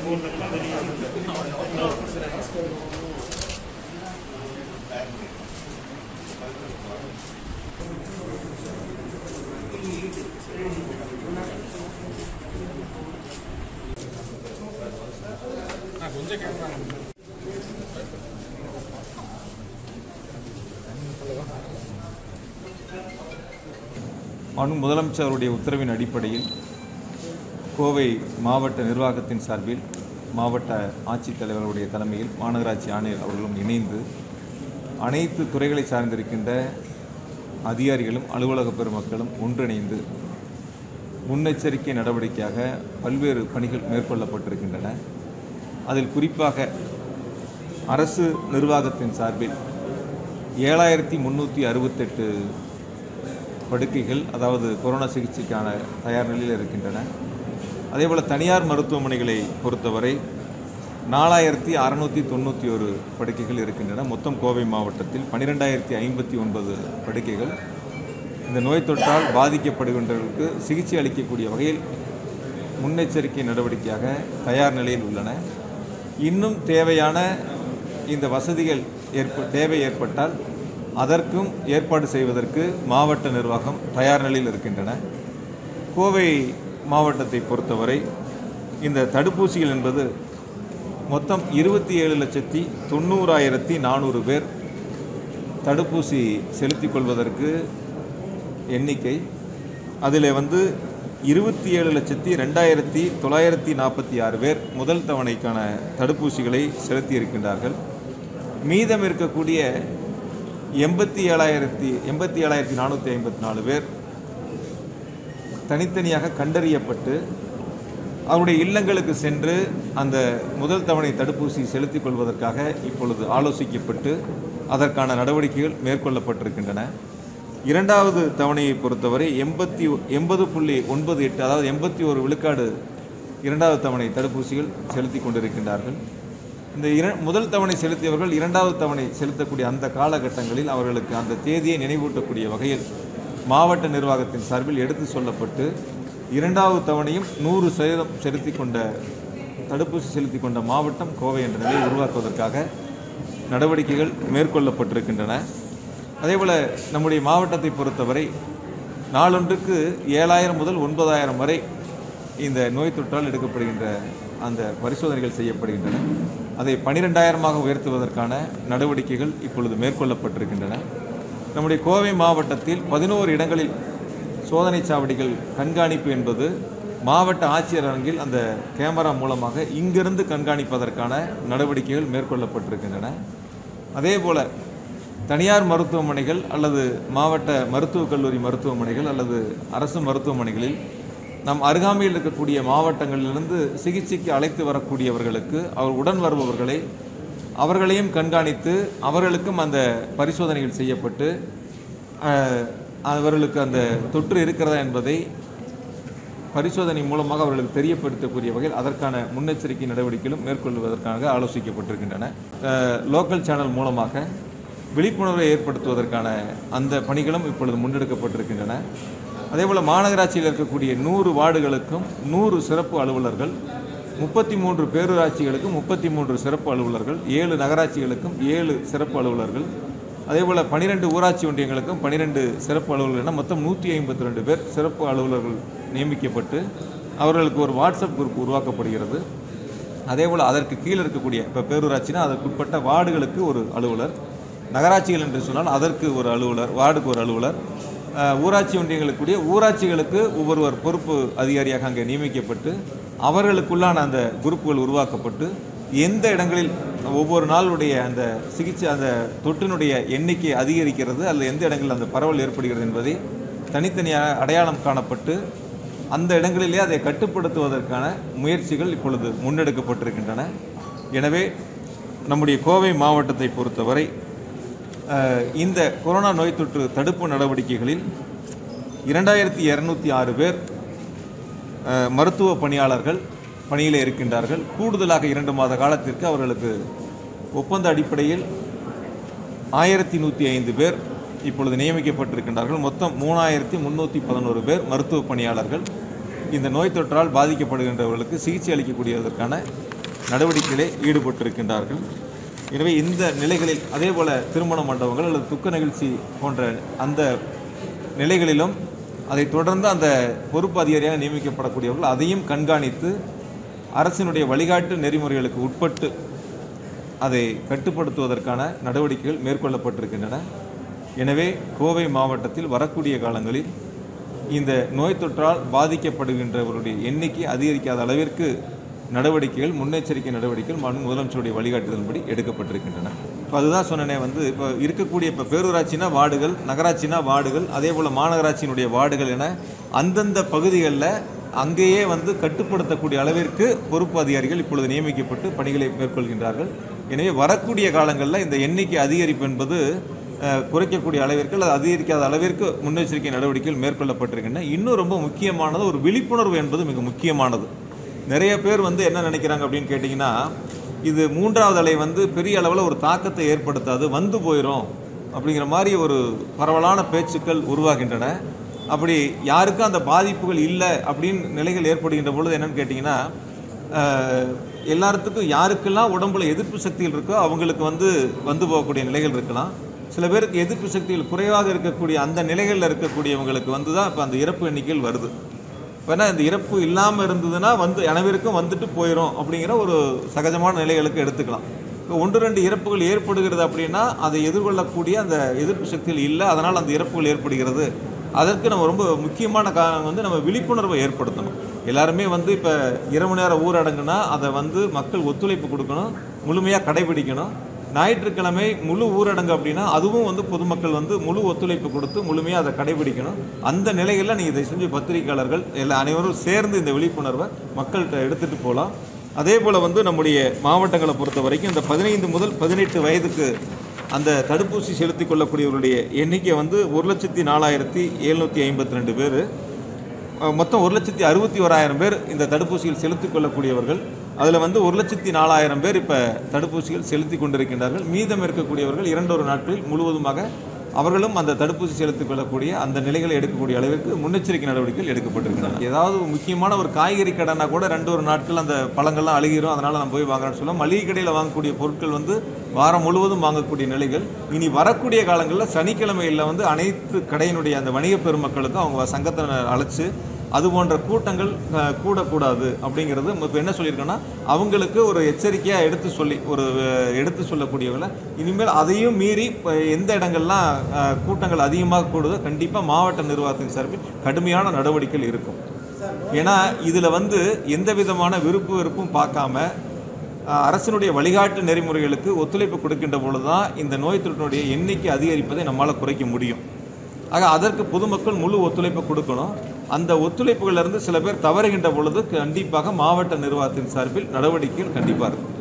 மாண்பு முதலமைச்சருடைய உத்தரவின் அடிப்படையில் கோவை மாவட்ட நிர்வாகத்தின் சார்பில் மாவட்ட ஆட்சித்தலைவர்களுடைய தலைமையில் மாநகராட்சி ஆணையர் அவர்களும் இணைந்து அனைத்து துறைகளை சார்ந்திருக்கின்ற அதிகாரிகளும் அலுவலக பெருமக்களும் ஒன்றிணைந்து முன்னெச்சரிக்கை நடவடிக்கையாக பல்வேறு பணிகள் மேற்கொள்ளப்பட்டிருக்கின்றன அதில் குறிப்பாக அரசு நிர்வாகத்தின் சார்பில் ஏழாயிரத்தி முந்நூற்றி அறுபத்தெட்டு படுக்கைகள் அதாவது கொரோனா சிகிச்சைக்கான தயார் நிலையில் இருக்கின்றன அதேபோல் தனியார் மருத்துவமனைகளை பொறுத்தவரை நாலாயிரத்தி அறநூற்றி தொண்ணூற்றி ஒரு படுக்கைகள் இருக்கின்றன மொத்தம் கோவை மாவட்டத்தில் பன்னிரெண்டாயிரத்தி ஐம்பத்தி ஒன்பது படுக்கைகள் இந்த நோய் தொற்றால் பாதிக்கப்படுகின்றவர்களுக்கு சிகிச்சை அளிக்கக்கூடிய வகையில் முன்னெச்சரிக்கை நடவடிக்கையாக தயார் நிலையில் உள்ளன இன்னும் தேவையான இந்த வசதிகள் ஏற்ப தேவை ஏற்பட்டால் அதற்கும் ஏற்பாடு செய்வதற்கு மாவட்ட நிர்வாகம் தயார் நிலையில் இருக்கின்றன கோவை மாவட்டத்தை பொறுத்தவரை இந்த தடுப்பூசிகள் என்பது மொத்தம் இருபத்தி ஏழு லட்சத்தி தொண்ணூறாயிரத்தி நானூறு பேர் தடுப்பூசி செலுத்திக் கொள்வதற்கு எண்ணிக்கை அதில் வந்து இருபத்தி ஏழு லட்சத்தி ரெண்டாயிரத்தி தொள்ளாயிரத்தி நாற்பத்தி ஆறு பேர் முதல் தவணைக்கான தடுப்பூசிகளை செலுத்தி இருக்கின்றார்கள் மீதம் இருக்கக்கூடிய எண்பத்தி ஏழாயிரத்தி எண்பத்தி ஏழாயிரத்தி நானூற்றி ஐம்பத்தி நாலு பேர் தனித்தனியாக கண்டறியப்பட்டு அவருடைய இல்லங்களுக்கு சென்று அந்த முதல் தவணை தடுப்பூசி செலுத்திக் கொள்வதற்காக இப்பொழுது ஆலோசிக்கப்பட்டு அதற்கான நடவடிக்கைகள் மேற்கொள்ளப்பட்டிருக்கின்றன இரண்டாவது தவணையை பொறுத்தவரை எண்பத்தி எண்பது புள்ளி ஒன்பது எட்டு அதாவது எண்பத்தி ஒரு விழுக்காடு இரண்டாவது தவணை தடுப்பூசிகள் செலுத்தி கொண்டிருக்கின்றார்கள் இந்த இர முதல் தவணை செலுத்தியவர்கள் இரண்டாவது தவணை செலுத்தக்கூடிய அந்த காலகட்டங்களில் அவர்களுக்கு அந்த தேதியை நினைவூட்டக்கூடிய வகையில் மாவட்ட நிர்வாகத்தின் சார்பில் எடுத்து சொல்லப்பட்டு இரண்டாவது தவணையும் நூறு சதவீதம் செலுத்தி கொண்ட தடுப்பூசி செலுத்தி கொண்ட மாவட்டம் கோவை என்ற நிலையை உருவாக்குவதற்காக நடவடிக்கைகள் மேற்கொள்ளப்பட்டிருக்கின்றன அதேபோல் நம்முடைய மாவட்டத்தை பொறுத்தவரை நாளொன்றுக்கு ஏழாயிரம் முதல் ஒன்பதாயிரம் வரை இந்த நோய் தொற்றால் எடுக்கப்படுகின்ற அந்த பரிசோதனைகள் செய்யப்படுகின்றன அதை பனிரெண்டாயிரமாக உயர்த்துவதற்கான நடவடிக்கைகள் இப்பொழுது மேற்கொள்ளப்பட்டிருக்கின்றன நம்முடைய கோவை மாவட்டத்தில் பதினோரு இடங்களில் சோதனை சாவடிகள் கண்காணிப்பு என்பது மாவட்ட ஆட்சியர் அரங்கில் அந்த கேமரா மூலமாக இங்கிருந்து கண்காணிப்பதற்கான நடவடிக்கைகள் மேற்கொள்ளப்பட்டிருக்கின்றன அதே போல் தனியார் மருத்துவமனைகள் அல்லது மாவட்ட மருத்துவக் கல்லூரி மருத்துவமனைகள் அல்லது அரசு மருத்துவமனைகளில் நம் அருகாமையில் இருக்கக்கூடிய மாவட்டங்களிலிருந்து சிகிச்சைக்கு அழைத்து வரக்கூடியவர்களுக்கு அவர் உடன் வருபவர்களை அவர்களையும் கண்காணித்து அவர்களுக்கும் அந்த பரிசோதனைகள் செய்யப்பட்டு அஹ், அவர்களுக்கு அந்த தொற்று இருக்கிறதா என்பதை பரிசோதனை மூலமாக அவர்களுக்கு தெரியப்படுத்தக்கூடிய வகையில் அதற்கான முன்னெச்சரிக்கை நடவடிக்கைகளும் மேற்கொள்வதற்காக ஆலோசிக்கப்பட்டிருக்கின்றன அஹ், லோக்கல் சேனல் மூலமாக விழிப்புணர்வை ஏற்படுத்துவதற்கான அந்த பணிகளும் இப்பொழுது முன்னெடுக்கப்பட்டிருக்கின்றன அதேபோல் மாநகராட்சியில் இருக்கக்கூடிய நூறு வார்டுகளுக்கும் நூறு சிறப்பு அலுவலர்கள் முப்பத்தி மூன்று பேரூராட்சிகளுக்கும் முப்பத்தி மூன்று சிறப்பு அலுவலர்கள் ஏழு நகராட்சிகளுக்கும் ஏழு சிறப்பு அலுவலர்கள் அதேபோல் பனிரெண்டு ஊராட்சி ஒன்றியங்களுக்கும் பனிரெண்டு சிறப்பு அலுவலர்கள் என மொத்தம் நூற்றி ஐம்பத்தி ரெண்டு பேர் சிறப்பு அலுவலர்கள் நியமிக்கப்பட்டு அவர்களுக்கு ஒரு வாட்ஸ்அப் குரூப் உருவாக்கப்படுகிறது அதேபோல் அதற்கு கீழே இருக்கக்கூடிய இப்போ பேரூராட்சினா அதற்குட்பட்ட வார்டுகளுக்கு ஒரு அலுவலர் நகராட்சிகள் என்று சொன்னால் அதற்கு ஒரு அலுவலர் வார்டுக்கு ஒரு அலுவலர் அஹ், ஊராட்சி ஒன்றியங்களுக்குரிய ஊராட்சிகளுக்கு ஒவ்வொருவர் பொறுப்பு அதிகாரியாக அங்கே நியமிக்கப்பட்டு அவர்களுக்குள்ளான அந்த குரூப்புகள் உருவாக்கப்பட்டு எந்த இடங்களில் ஒவ்வொரு நாளுடைய அந்த சிகிச்சை அந்த தொற்றினுடைய எண்ணிக்கை அதிகரிக்கிறது அல்லது எந்த இடங்களில் அந்த பரவல் ஏற்படுகிறது என்பதை தனித்தனியாக அடையாளம் காணப்பட்டு அந்த இடங்களிலே அதை கட்டுப்படுத்துவதற்கான முயற்சிகள் இப்பொழுது முன்னெடுக்கப்பட்டிருக்கின்றன எனவே நம்முடைய கோவை மாவட்டத்தை பொறுத்தவரை அஹ், இந்த கொரோனா நோய் தொற்று தடுப்பு நடவடிக்கைகளில் இரண்டாயிரத்தி இரநூத்தி ஆறு பேர் அஹ், மருத்துவ பணியாளர்கள் பணியில் இருக்கின்றார்கள் கூடுதலாக இரண்டு மாத காலத்திற்கு அவர்களுக்கு ஒப்பந்த அடிப்படையில் ஆயிரத்தி நூற்றி ஐந்து பேர் இப்பொழுது நியமிக்கப்பட்டிருக்கின்றார்கள் மொத்தம் மூணாயிரத்தி முந்நூற்றி பதினோரு பேர் மருத்துவ பணியாளர்கள் இந்த நோய் தொற்றால் பாதிக்கப்படுகின்றவர்களுக்கு சிகிச்சை அளிக்கக்கூடியதற்கான நடவடிக்கைகளே ஈடுபட்டிருக்கின்றார்கள் எனவே இந்த நிலைகளில் அதே போல திருமண மண்டபங்கள் அல்லது துக்க நிகழ்ச்சி போன்ற அந்த நிலைகளிலும் அதை தொடர்ந்து அந்த பொறுப்பு அதிகாரியாக நியமிக்கப்படக்கூடியவர்கள் அதையும் கண்காணித்து அரசினுடைய வழிகாட்டு நெறிமுறைகளுக்கு உட்பட்டு அதை கட்டுப்படுத்துவதற்கான நடவடிக்கைகள் மேற்கொள்ளப்பட்டிருக்கின்றன எனவே கோவை மாவட்டத்தில் வரக்கூடிய காலங்களில் இந்த நோய் தொற்றால் பாதிக்கப்படுகின்றவருடைய எண்ணிக்கை அதிகரிக்காத அளவிற்கு நடவடிக்கைகள் முன்னெச்சரிக்கை நடவடிக்கைகள் மாண்பு முதலமைச்சருடைய வழிகாட்டுதலின்படி எடுக்கப்பட்டிருக்கின்றன இப்போ அதுதான் சொன்னனே வந்து இப்போ இருக்கக்கூடிய இப்போ பேரூராட்சினா வார்டுகள் நகராட்சினா வார்டுகள் அதே போல் மாநகராட்சியினுடைய வார்டுகள் என அந்தந்த பகுதிகளில் அங்கேயே வந்து கட்டுப்படுத்தக்கூடிய அளவிற்கு பொறுப்பு அதிகாரிகள் இப்பொழுது நியமிக்கப்பட்டு பணிகளை மேற்கொள்கின்றார்கள் எனவே வரக்கூடிய காலங்களில் இந்த எண்ணிக்கை அதிகரிப்பு என்பது அஹ், குறைக்கக்கூடிய அளவிற்கு அல்லது அதிகரிக்காத அளவிற்கு முன்னெச்சரிக்கை நடவடிக்கைகள் மேற்கொள்ளப்பட்டிருக்கின்றன இன்னும் ரொம்ப முக்கியமானது ஒரு விழிப்புணர்வு என்பது மிக முக்கியமானது நிறைய பேர் வந்து என்ன நினைக்கிறாங்க அப்படின்னு கேட்டிங்கன்னா இது மூன்றாவது அலை வந்து பெரிய அளவில் ஒரு தாக்கத்தை ஏற்படுத்தாது வந்து போயிடும் அப்படிங்கிற மாதிரி ஒரு பரவலான பேச்சுக்கள் உருவாகின்றன அப்படி யாருக்கும் அந்த பாதிப்புகள் இல்லை அப்படின்னு நிலைகள் ஏற்படுகின்ற பொழுது என்னன்னு கேட்டிங்கன்னா அஹ், எல்லாத்துக்கும் யாருக்கெல்லாம் உடம்புல எதிர்ப்பு சக்திகள் இருக்கோ அவங்களுக்கு வந்து வந்து போகக்கூடிய நிலைகள் இருக்கலாம் சில பேருக்கு எதிர்ப்பு சக்திகள் குறைவாக இருக்கக்கூடிய அந்த நிலைகளில் இருக்கக்கூடியவங்களுக்கு வந்து தான் இப்போ அந்த இறப்பு எண்ணிக்கைகள் வருது வேணா இந்த இறப்பு இல்லாமல் இருந்ததுன்னா வந்து அனைவருக்கும் வந்துட்டு போயிடும் அப்படிங்கிற ஒரு சகஜமான நிலைகளுக்கு எடுத்துக்கலாம் இப்போ ஒன்று ரெண்டு இறப்புகள் ஏற்படுகிறது அப்படின்னா அதை எதிர்கொள்ளக்கூடிய அந்த எதிர்ப்பு சக்திகள் இல்லை அதனால் அந்த இறப்புகள் ஏற்படுகிறது அதற்கு நம்ம ரொம்ப முக்கியமான காரணம் வந்து நம்ம விழிப்புணர்வை ஏற்படுத்தணும் எல்லாருமே வந்து இப்போ இரவு நேர ஊரடங்குனா அதை வந்து மக்கள் ஒத்துழைப்பு கொடுக்கணும் முழுமையாக கடைபிடிக்கணும் ஞாயிற்றுக்கிழமை முழு ஊரடங்கு அப்படின்னா அதுவும் வந்து பொதுமக்கள் வந்து முழு ஒத்துழைப்பு கொடுத்து முழுமையாக அதை கடைபிடிக்கணும் அந்த நிலைகளில் நீங்கள் இதை செஞ்சு பத்திரிகையாளர்கள் எல்லா அனைவரும் சேர்ந்து இந்த விழிப்புணர்வை மக்கள்கிட்ட எடுத்துகிட்டு போகலாம் அதே போல் வந்து நம்முடைய மாவட்டங்களை பொறுத்த வரைக்கும் இந்த பதினைந்து முதல் பதினெட்டு வயதுக்கு அந்த தடுப்பூசி செலுத்திக் கொள்ளக்கூடியவருடைய எண்ணிக்கை வந்து ஒரு லட்சத்தி நாலாயிரத்தி எழுநூற்றி ஐம்பத்தி ரெண்டு பேர் அஹ் மொத்தம் ஒரு லட்சத்தி அறுபத்தி ஓராயிரம் பேர் இந்த தடுப்பூசிகள் செலுத்திக் கொள்ளக்கூடியவர்கள் அதில் வந்து ஒரு லட்சத்தி நாலாயிரம் பேர் இப்போ தடுப்பூசிகள் செலுத்தி கொண்டிருக்கின்றார்கள் மீதம் இருக்கக்கூடியவர்கள் இரண்டொரு நாட்களில் முழுவதுமாக அவர்களும் அந்த தடுப்பூசி செலுத்திக் கொள்ளக்கூடிய அந்த நிலைகளை எடுக்கக்கூடிய அளவிற்கு முன்னெச்சரிக்கை நடவடிக்கைகள் எடுக்கப்பட்டிருக்கின்றன ஏதாவது முக்கியமான ஒரு காய்கறி கடைனா கூட ரெண்டு ஒரு நாட்கள் அந்த பழங்கள்லாம் அழுகிரும் அதனால் நம்ம போய் வாங்குறோம்னு சொல்ல மளிகை கடையில் வாங்கக்கூடிய பொருட்கள் வந்து வாரம் முழுவதும் வாங்கக்கூடிய நிலைகள் இனி வரக்கூடிய காலங்களில் சனிக்கிழமையில் வந்து அனைத்து கடையினுடைய அந்த வணிக பெருமக்களுக்கும் அவங்க சங்கத்தை அழைச்சு அது போன்ற கூட்டங்கள் அஹ், கூடக்கூடாது அப்படிங்கிறது இப்போ என்ன சொல்லியிருக்கோன்னா அவங்களுக்கு ஒரு எச்சரிக்கையாக எடுத்து சொல்லி ஒரு அஹ், எடுத்து சொல்லக்கூடியவங்கள இனிமேல் அதையும் மீறி இப்ப எந்த இடங்கள்லாம் அஹ், கூட்டங்கள் அதிகமாக கூடுதோ கண்டிப்பாக மாவட்ட நிர்வாகத்தின் சார்பில் கடுமையான நடவடிக்கைகள் இருக்கும் ஏன்னா இதில் வந்து எந்த விதமான விருப்பு வெறுப்பும் பார்க்காம அஹ், அரசினுடைய வழிகாட்டு நெறிமுறைகளுக்கு ஒத்துழைப்பு கொடுக்கின்ற பொழுது தான் இந்த நோய் தொற்றினுடைய எண்ணிக்கை அதிகரிப்பதை நம்மால் குறைக்க முடியும் ஆக அதற்கு பொதுமக்கள் முழு ஒத்துழைப்பு கொடுக்கணும் அந்த ஒத்துழைப்புகளிலிருந்து சில பேர் தவறுகின்ற பொழுது கண்டிப்பாக மாவட்ட நிர்வாகத்தின் சார்பில் நடவடிக்கைகள் கண்டிப்பாக இருக்கும்